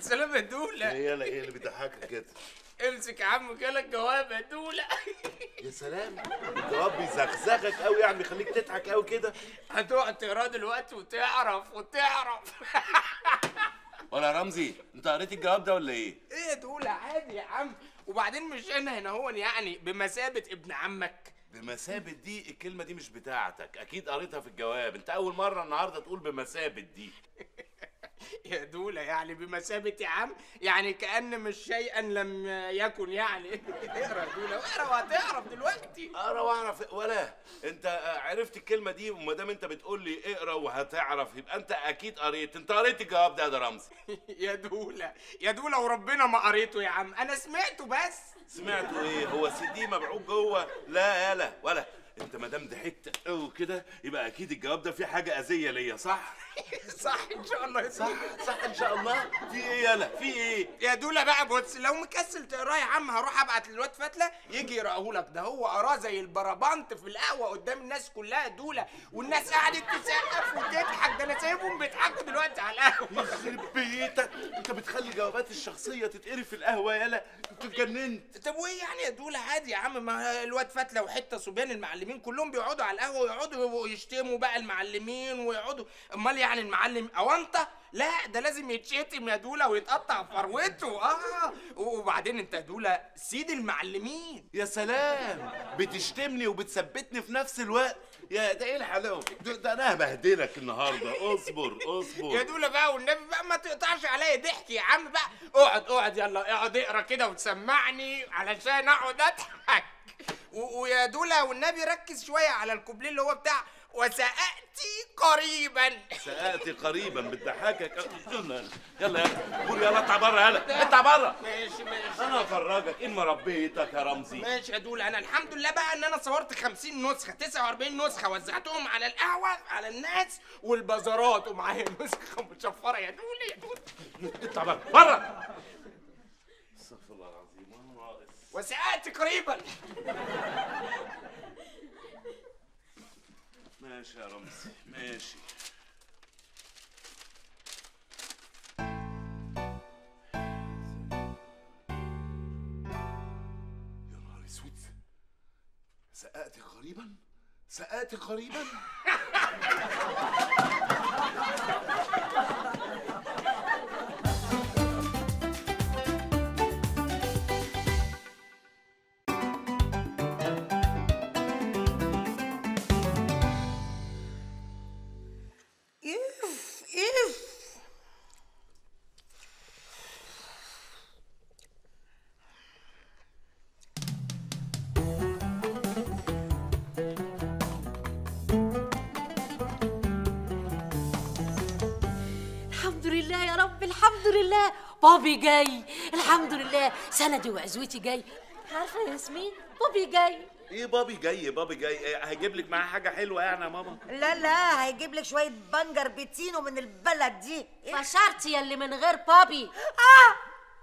السلامة يا دولة هي لا ايه اللي بيضحكك كده امسك يا عم جالك جواب يا دولة يا سلام الجواب بيزغزغك قوي يعني بيخليك تضحك قوي كده هتقعد تقراه دلوقتي وتعرف وتعرف ولا رمزي انت قريت الجواب ده ولا ايه ايه يا دولة عادي يا عم وبعدين مش انا هنا هو يعني بمثابة ابن عمك بمثابة دي الكلمة دي مش بتاعتك أكيد قريتها في الجواب أنت أول مرة النهاردة تقول بمثابة دي يا دولة يعني بمثابة يا عم يعني كأن مش شيئا لم يكن يعني اقرا يا دولة اقرا وهتعرف دلوقتي اقرا واعرف ولا انت عرفت الكلمه دي وما دام انت بتقول لي اقرا وهتعرف يبقى انت اكيد قريت انت قريت الجواب ده يا ده رمزي يا دولة يا دولة وربنا ما قريته يا عم انا سمعته بس سمعتوا ايه هو سي دي مبعوث جوه لا يالا ولا انت ما دام ضحكت قوي كده يبقى اكيد الجواب ده فيه حاجه اذيه ليا صح صح ان شاء الله يا صح دولة. صح ان شاء الله في ايه يالا في ايه يا دولة بقى بص لو مكسل تقراه يا عم هروح ابعت للواد فتلة يجي يقراه لك ده هو قراه زي البربنت في القهوة قدام الناس كلها يا دولة والناس قعدت تسقف وتضحك ده انا سايبهم بيضحكوا دلوقتي على القهوة يخرب بيتك انت بتخلي جوابات الشخصيه تتقري في القهوه يالا انت اتجننت طب وايه يعني يا دولة عادي يا عم ما الواد فتلة وحتة صبيان المعلمين كلهم بيقعدوا على القهوة ويقعدوا يشتموا بقى المعلمين ويقعدوا امال يعني المعلم اونطة لا ده لازم يتشتم يا دولة ويتقطع فروته اه وبعدين انت يا دولة سيد المعلمين يا سلام بتشتمني وبتثبتني في نفس الوقت يا ده ايه الحلاوه ده, ده انا هبهدلك النهارده اصبر يا اصبر دولة بقى والنبي بقى ما تقطعش عليا ضحك يا عم بقى اقعد اقعد يلا اقعد اقرا كده وتسمعني علشان اقعد اضحك و- ويا دولة والنبي ركز شوية على الكوبليه اللي هو بتاع وسأأتي قريبا سأأتي قريبا بتضحكك يلا يلا يلا قول يلا اطلع بره يلا اطلع بره ماشي ماشي انا افرجك ان ما ربيتك يا رمزي ماشي يا دولة انا الحمد لله بقى ان انا صورت 50 نسخة 49 نسخة وزعتهم على القهوة على الناس والبازارات ومعايا نسخة متشفرة يا دولة يا دولة اطلع بره بره استغفر الله العظيم انا ناقص وسأأتي قريبا ماشي يا رمزي ماشي يا نهار اسود سأأتي قريبا سأأتي قريبا اف اف الحمد لله يا رب الحمد لله بابي جاي الحمد لله سندي وعزوتي جاي عارفه يا ياسمين بابي جاي ايه بابي جاي بابي جاي إيه هيجيب لك معاه حاجه حلوه يعني يا ماما لا لا هيجيب لك شويه بنجر بيتينو من البلد دي إيه؟ فشرتي يلي من غير بابي اه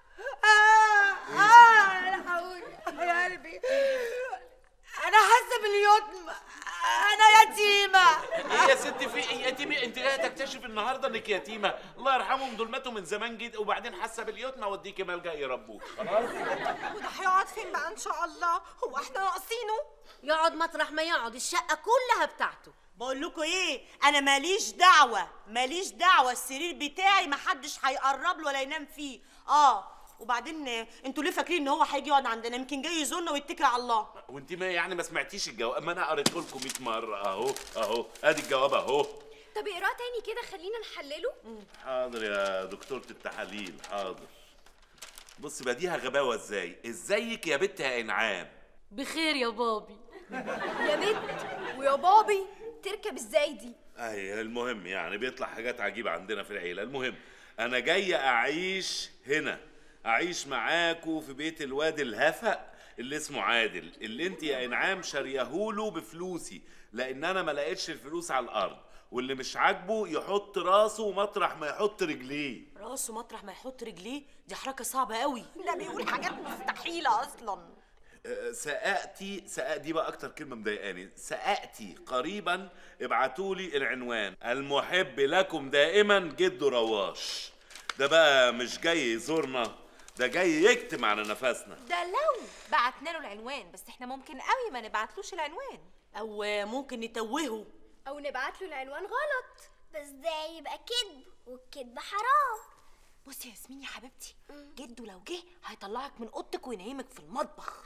اه اه يا حول يا قلبي انا حاسه باليتم انا يتيمه ايه يا ستي في ايه يتيمه انت جايه تكتشف النهارده انك يتيمه الله يرحمهم دول ماتوا من زمان جدا وبعدين حاسه باليتمه اوديكي ملجا يربوك خلاص وده هيقعد فين بقى ان شاء الله هو احنا ناقصينه يقعد مطرح ما يقعد الشقه كلها بتاعته بقول لكم ايه انا ماليش دعوه ماليش دعوه السرير بتاعي محدش هيقرب له ولا ينام فيه اه وبعدين آه، انتوا ليه فاكرين ان هو هيجي يقعد عندنا يمكن جاي يزورنا ويتكل على الله وانت ما يعني ما سمعتيش الجواب ما انا قريت لكم 100 مره اهو اهو ادي الجواب اهو طب اقراه تاني كده خلينا نحلله حاضر يا دكتورة التحاليل حاضر بص بقى دي غباوه ازاي ازيك يا بت يا انعام بخير يا بابي يا بنت ويا بابي تركب ازاي دي اي المهم يعني بيطلع حاجات عجيبه عندنا في العيله المهم انا جاي اعيش هنا اعيش معاكو في بيت الواد الهفق اللي اسمه عادل اللي انت يا انعام شاريهوله بفلوسي لان انا ما لقيتش الفلوس على الارض واللي مش عاجبه يحط راسه مطرح ما يحط رجليه راسه مطرح ما يحط رجليه دي حركه صعبه قوي ده بيقول حاجات مستحيله اصلا أه، سآتي سأ دي بقى أكتر كلمة مضايقاني سآتي قريبا ابعتوا لي العنوان المحب لكم دائما جد رواش ده بقى مش جاي يزورنا ده جاي يكتم على نفسنا ده لو بعتنا له العنوان بس احنا ممكن قوي ما نبعتلوش العنوان او ممكن نتوهه او نبعت له العنوان غلط بس ده يبقى كذب والكذب حرام بصي يا ياسمين يا حبيبتي جده لو جه هيطلعك من اوضتك وينيمك في المطبخ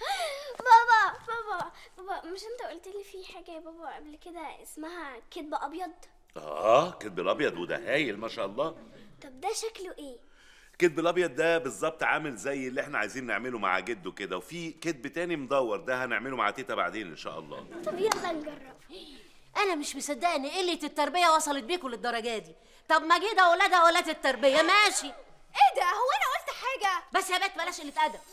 بابا بابا بابا مش انت قلت لي في حاجه يا بابا قبل كده اسمها كذب ابيض اه كدب الابيض وده هايل ما شاء الله طب ده شكله ايه كدب الابيض ده بالظبط عامل زي اللي احنا عايزين نعمله مع جده كده وفي كدب تاني مدور ده هنعمله مع تيتا بعدين ان شاء الله طب يلا نجرب انا مش مصدقه ان قله التربيه وصلت بيكم للدرجه دي طب ما جه ده ولادها ولاد التربيه ماشي ايه ده هو انا قلت حاجه بس يا بنت بلاش قله ادب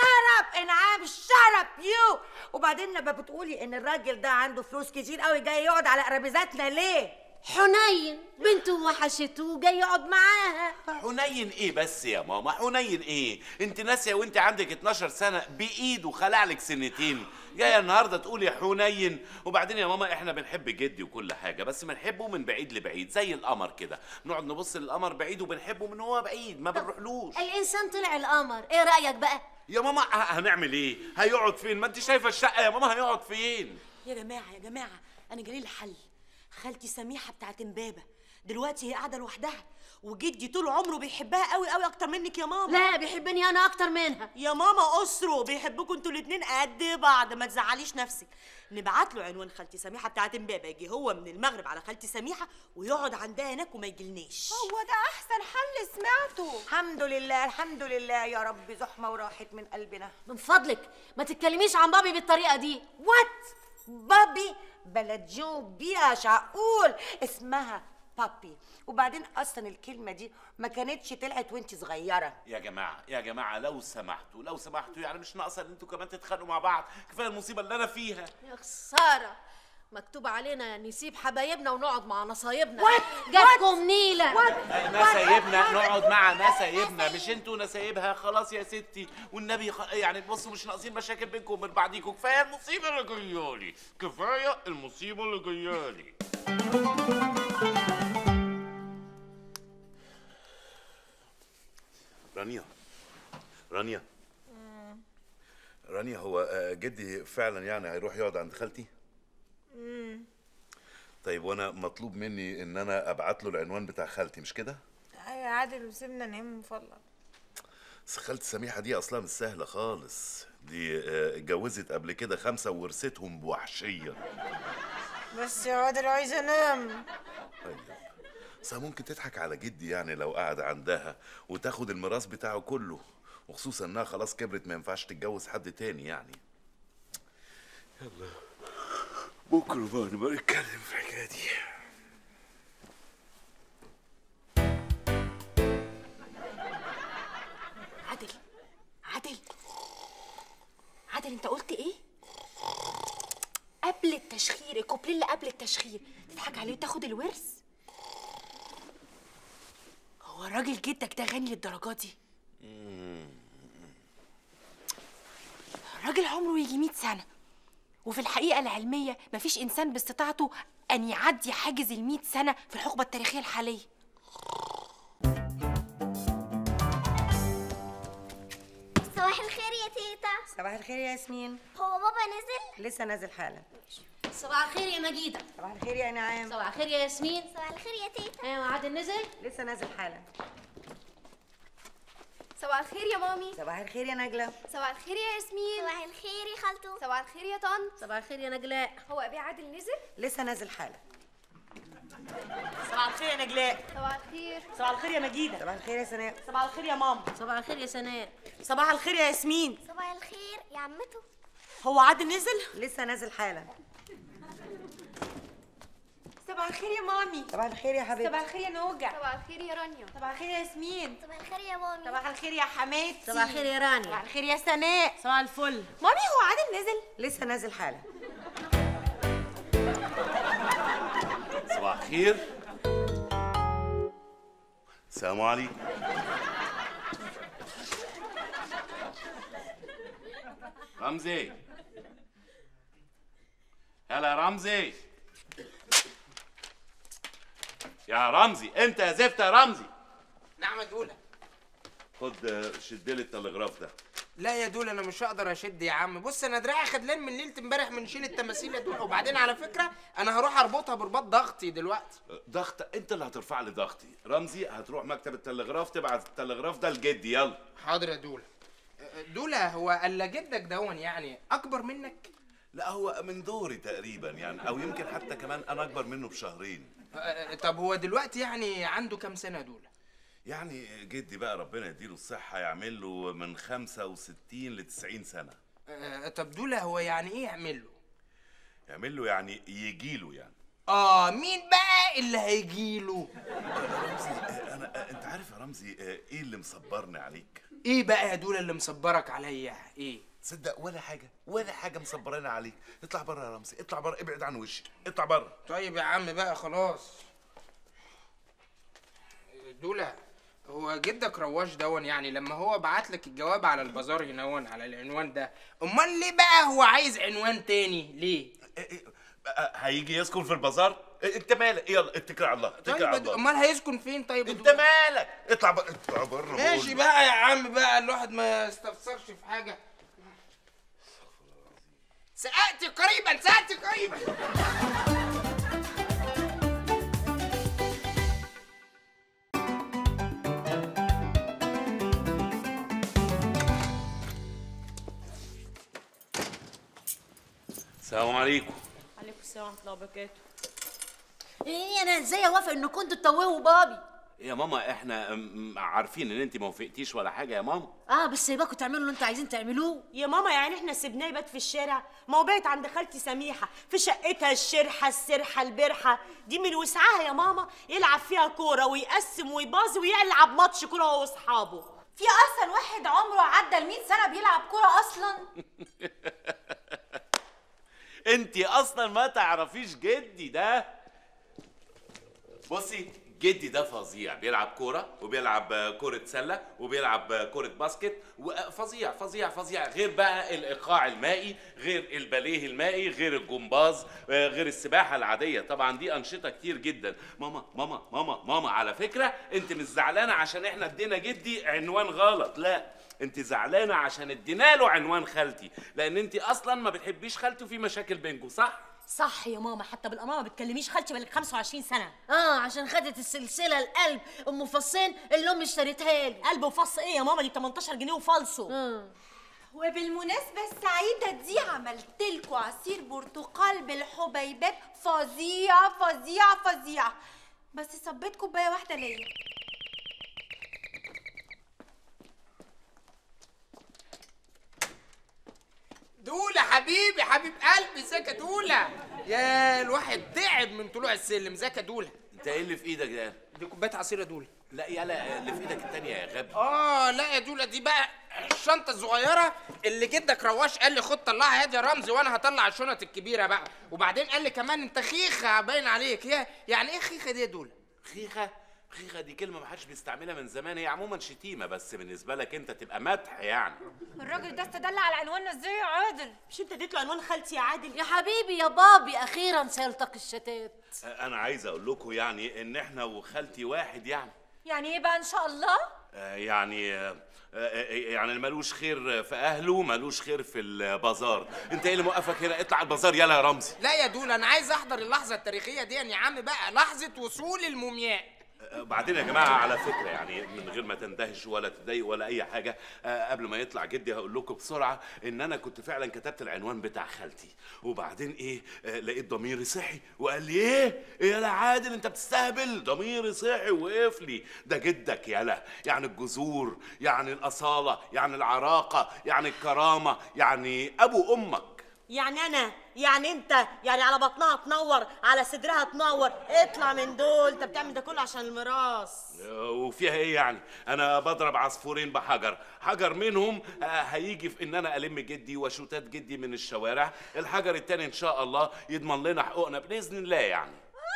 شرب انعام شرب يو وبعدين لما بتقولي ان الراجل ده عنده فلوس كتير قوي جاي يقعد على قرابيزاتنا ليه حنين بنته وحشته جاي يقعد معاها حنين ايه بس يا ماما حنين ايه انت ناسيه وانت عندك 12 سنه بايده خلع لك سنتين جايه النهارده تقولي حنين وبعدين يا ماما احنا بنحب جدي وكل حاجه بس بنحبه من بعيد لبعيد زي القمر كده نقعد نبص للقمر بعيد وبنحبه من هو بعيد ما بنروحلوش الانسان طلع القمر ايه رايك بقى يا ماما ه- هنعمل ايه هيقعد فين ما انت شايفه الشقه يا ماما هيقعد فين يا جماعه يا جماعه انا جالي الحل خالتي سميحه بتاعت امبابه دلوقتي هي قاعده لوحدها وجدي طول عمره بيحبها قوي قوي اكتر منك يا ماما لا بيحبني انا اكتر منها يا ماما اسره بيحبكم انتوا الاتنين قد بعض ما تزعليش نفسك نبعت له عنوان خالتي سميحه بتاعت امبابه يجي هو من المغرب على خالتي سميحه ويقعد عندها هناك وما يجيلناش هو ده احسن حل سمعته الحمد لله الحمد لله يا رب زحمه وراحت من قلبنا من فضلك ما تتكلميش عن بابي بالطريقه دي وات بابي بلد جو بيها شعقول اسمها بابي وبعدين اصلا الكلمه دي ما كانتش طلعت وانت صغيره يا جماعه يا جماعه لو سمحتوا لو سمحتوا يعني مش ناقصه ان انتوا كمان تتخانقوا مع بعض كفايه المصيبه اللي انا فيها يا خساره مكتوب علينا نسيب حبايبنا ونقعد مع نصايبنا What? جاتكم نيله نسايبنا نقعد مع نسايبنا مش انتوا نسايبها خلاص يا ستي والنبي خ... يعني بصوا مش ناقصين مشاكل بينكم وبين بعضيكم كفايه المصيبه اللي جايالي كفايه المصيبه اللي جايالي رانيا رانيا رانيا هو آه، جدي فعلا يعني هيروح يقعد عند خالتي طيب وانا مطلوب مني ان انا ابعت له العنوان بتاع خالتي مش كده ايوه يا عادل وسيبنا ننام من فضلك بس خالتي سميحه دي اصلا مش سهله خالص دي آه، اتجوزت قبل كده خمسه وورثتهم بوحشيه بس يا عادل عايزه انام طيب بس ممكن تضحك على جدي يعني لو قعد عندها وتاخد الميراث بتاعه كله وخصوصا انها خلاص كبرت ما ينفعش تتجوز حد تاني يعني يلا بكره بقى نبقى نتكلم في الحكايه دي عادل عادل عادل انت قلت ايه قبل التشخير الكوبليه اللي قبل التشخير تضحك عليه وتاخد الورث هو راجل جدك ده غني للدرجه دي راجل عمره يجي 100 سنه وفي الحقيقه العلميه مفيش انسان باستطاعته ان يعدي حاجز ال 100 سنه في الحقبه التاريخيه الحاليه صباح الخير يا تيتا صباح الخير يا ياسمين هو بابا نزل لسه نازل حالا صباح الخير يا مجيده صباح الخير يا نعام صباح الخير يا ياسمين صباح الخير يا تيتا ايوه عادل نزل لسه نازل حالا صباح الخير يا مامي صباح الخير يا نجله صباح الخير يا ياسمين صباح الخير يا خالته صباح الخير يا طنط صباح الخير يا نجلاء هو ابي عادل نزل لسه نازل حالا صباح الخير يا نجلاء صباح الخير صباح الخير يا مجيده صباح الخير يا سناء صباح الخير يا ماما صباح الخير يا سناء صباح الخير يا ياسمين صباح الخير يا عمته هو عادل نزل لسه نازل حالا صباح الخير يا مامي صباح الخير يا حبيبتي صباح الخير يا نوجع صباح الخير يا رانيا صباح الخير يا ياسمين صباح الخير يا مامي صباح الخير يا حماتي صباح الخير يا رانيا صباح الخير يا سناء صباح الفل مامي هو عادل نزل لسه نازل حالا صباح الخير السلام عليكم رمزي هلا يا رمزي يا رمزي انت يا زفت يا رمزي نعم دولة خد آه، شد لي التلغراف ده لا يا دول انا مش هقدر اشد يا عم بص انا دراعي خدلان من ليله امبارح من شيل التماثيل يا دول وبعدين على فكره انا هروح اربطها برباط ضغطي دلوقتي آه، ضغط انت اللي هترفع لي ضغطي رمزي هتروح مكتب التلغراف تبعت التلغراف ده لجدي يلا حاضر يا دولا دولا هو الا جدك دون يعني اكبر منك لا هو من دوري تقريبا يعني او يمكن حتى كمان انا اكبر منه بشهرين أه، طب هو دلوقتي يعني عنده كام سنه يا دولا يعني جدي بقى ربنا يديله الصحة يعمل له من 65 ل 90 سنة أه، طب دولا هو يعني ايه يعمل له يعمل له يعني يجي له يعني اه مين بقى اللي هيجيله رمزي آه، انا آه، انت عارف يا رمزي آه، ايه اللي مصبرني عليك ايه بقى يا دولا اللي مصبرك عليا ايه تصدق ولا حاجة ولا حاجة مصبراني عليك اطلع بره يا رمزي اطلع بره ابعد عن وشي اطلع بره طيب يا عم بقى خلاص دولا هو جدك رواش دون يعني لما هو بعت لك الجواب على البازار هنون على العنوان ده امال ليه بقى هو عايز عنوان تاني ليه إيه إيه، آه، هيجي يسكن في البازار إيه، انت مالك يلا اتكل على الله اتكل طيب على يا دو- الله امال هيسكن فين طيب يا انت دولا؟ مالك اطلع بره اطلع بره ماشي بقول. بقى يا عم بقى الواحد ما يستفسرش في حاجه سققت قريبا سققت قريبا السلام عليكم عليكم السلام ورحمه الله وبركاته ايه انا ازاي اوافق ان كنتوا تتوهوا بابي يا ماما احنا م- عارفين ان انت ما وافقتيش ولا حاجه يا ماما اه بس سيباكوا تعملوا اللي انتوا عايزين تعملوه يا ماما يعني احنا سيبناه يبات في الشارع ما هو بايت عند خالتي سميحه في شقتها الشرحه السرحه البرحه دي من وسعها يا ماما يلعب فيها كوره ويقسم ويبازي ويلعب ماتش كوره هو واصحابه في اصلا واحد عمره عدى ال 100 سنه بيلعب كوره اصلا انت اصلا ما تعرفيش جدي ده بصي جدي ده فظيع بيلعب كوره وبيلعب آه، كره سله وبيلعب آه، كره باسكت وفظيع فظيع فظيع غير بقى الايقاع المائي غير الباليه المائي غير الجمباز آه، غير السباحه العاديه طبعا دي انشطه كتير جدا ماما ماما ماما ماما على فكره انت مش زعلانه عشان احنا ادينا جدي عنوان غلط لا انت زعلانه عشان ادينا له عنوان خالتي لان انت اصلا ما بتحبيش خالتي وفي مشاكل بينكم صح صح يا ماما حتى بالامانه ما بتكلميش خالتي بقالك 25 سنه اه عشان خدت السلسله القلب ام فصين اللي امي اشتريتها لي قلب وفص ايه يا ماما دي 18 جنيه وفالصو وبالمناسبه السعيده دي عملت لكم عصير برتقال بالحبيبات فظيع فظيع فظيع بس صبيت كوبايه واحده ليا دولة حبيبي حبيب قلبي ازيك يا دولة يا الواحد تعب من طلوع السلم ازيك يا دولة انت ايه اللي في ايدك ده دي كوبايه عصير يا دولة لا يلا اللي في ايدك التانية يا غبي اه لا يا دولة دي بقى الشنطة الصغيرة اللي جدك رواش قال لي خد طلعها يا رمزي وانا هطلع الشنط الكبيرة بقى وبعدين قال لي كمان انت خيخة باين عليك يا يعني ايه خيخة دي يا دولة خيخة خيخة دي كلمة ما حدش بيستعملها من زمان هي عموما شتيمة بس بالنسبة لك انت تبقى مدح يعني الراجل ده استدل على عنواننا ازاي يا عادل مش انت اديت له عنوان خالتي يا عادل يا حبيبي يا بابي اخيرا سيلتقي الشتات انا عايز اقول لكم يعني ان احنا وخالتي واحد يعني يعني ايه بقى ان شاء الله آه، يعني آه، آه، يعني اللي ملوش خير في اهله ملوش خير في البازار انت ايه اللي موقفك هنا اطلع البازار يلا يا رمزي لا يا دولة انا عايز احضر اللحظة التاريخية دي يا عم بقى لحظة وصول المومياء آه، بعدين يا جماعه على فكره يعني من غير ما تندهشوا ولا تضايقوا ولا اي حاجه آه، قبل ما يطلع جدي هقول لكم بسرعه ان انا كنت فعلا كتبت العنوان بتاع خالتي وبعدين ايه آه، لقيت ضميري صحي وقال لي ايه إيه يالا عادل انت بتستهبل ضميري صحي وقف لي ده جدك يالا يعني الجذور يعني الاصاله يعني العراقه يعني الكرامه يعني ابو امك يعني انا يعني انت يعني على بطنها تنور على صدرها تنور اطلع من دول انت بتعمل ده كله عشان الميراث وفيها ايه يعني انا بضرب عصفورين بحجر حجر منهم آه، هيجي في ان انا الم جدي وشوتات جدي من الشوارع الحجر التاني ان شاء الله يضمن لنا حقوقنا باذن الله يعني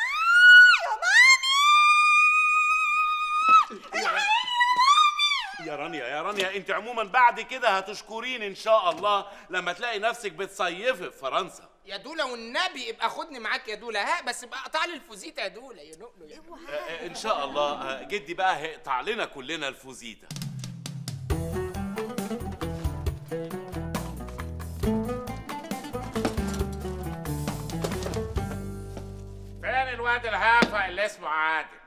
يا رانيا يا رانيا انت عموما بعد كده هتشكرين ان شاء الله لما تلاقي نفسك بتصيفي في فرنسا يا دولة والنبي ابقى خدني معاك يا دولة ها بس ابقى اقطع لي الفوزيتا يا دولة يا نقله يا آه، آه، ان شاء الله آه، جدي بقى هيقطع لنا كلنا الفوزيتا الواد الهافة اللي اسمه عادل